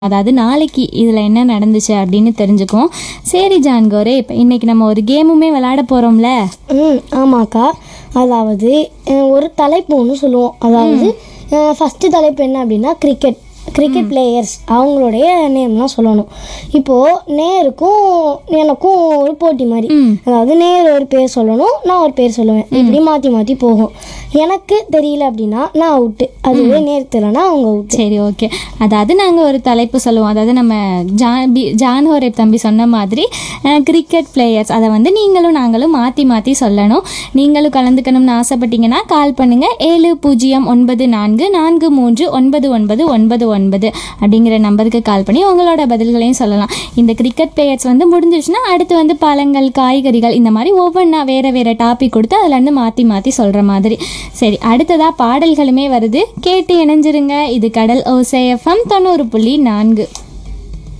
அதாவது நாளைக்கு இதில் என்ன நடந்துச்சு அப்படின்னு தெரிஞ்சுக்குவோம் சரி ஜான்கோரே இப்போ இன்னைக்கு நம்ம ஒரு கேமுமே விளையாட போகிறோம்ல ம் ஆமாக்கா அதாவது அஹ், ஒரு தலைப்பு ஒன்று சொல்லுவோம் அதாவது ஃபஸ்ட்டு தலைப்பு என்ன அப்படின்னா கிரிக்கெட் கிரிக்கெட் பிளேயர்ஸ் அவங்களுடைய நேம்லாம் சொல்லணும் இப்போது நேருக்கும் எனக்கும் ஒரு போட்டி மாதிரி அதாவது நேரு ஒரு பேர் சொல்லணும் நான் ஒரு பேர் சொல்லுவேன் இப்படி மாற்றி மாற்றி போகும் எனக்கு தெரியல அப்படின்னா நான் அவுட்டு அதுவே நேரு தெரியலனா அவங்க அவுட்டு சரி ஓகே அதாவது நாங்கள் ஒரு தலைப்பு சொல்லுவோம் அதாவது நம்ம ஜான் பி ஜான் ஹோரேப் தம்பி சொன்ன மாதிரி கிரிக்கெட் பிளேயர்ஸ் அதை வந்து நீங்களும் நாங்களும் மாற்றி மாற்றி சொல்லணும் நீங்களும் கலந்துக்கணும்னு ஆசைப்பட்டீங்கன்னா கால் பண்ணுங்கள் ஏழு பூஜ்ஜியம் ஒன்பது நான்கு நான்கு மூன்று ஒன்பது ஒன்பது ஒன்பது ஒன்பது அப்படிங்கிற நம்பருக்கு கால் பண்ணி உங்களோட பதில்களையும் சொல்லலாம் இந்த கிரிக்கெட் பிளேயர்ஸ் வந்து முடிஞ்சிருச்சுன்னா அடுத்து வந்து பழங்கள் காய்கறிகள் இந்த மாதிரி ஒவ்வொன்றா வேறு வேறு டாபிக் கொடுத்து அதுல இருந்து மாற்றி மாற்றி சொல்கிற மாதிரி சரி அடுத்ததாக பாடல்களுமே வருது கேட்டு இணைஞ்சிருங்க இது கடல் ஓசேஎஃப்எம் தொண்ணூறு புள்ளி நான்கு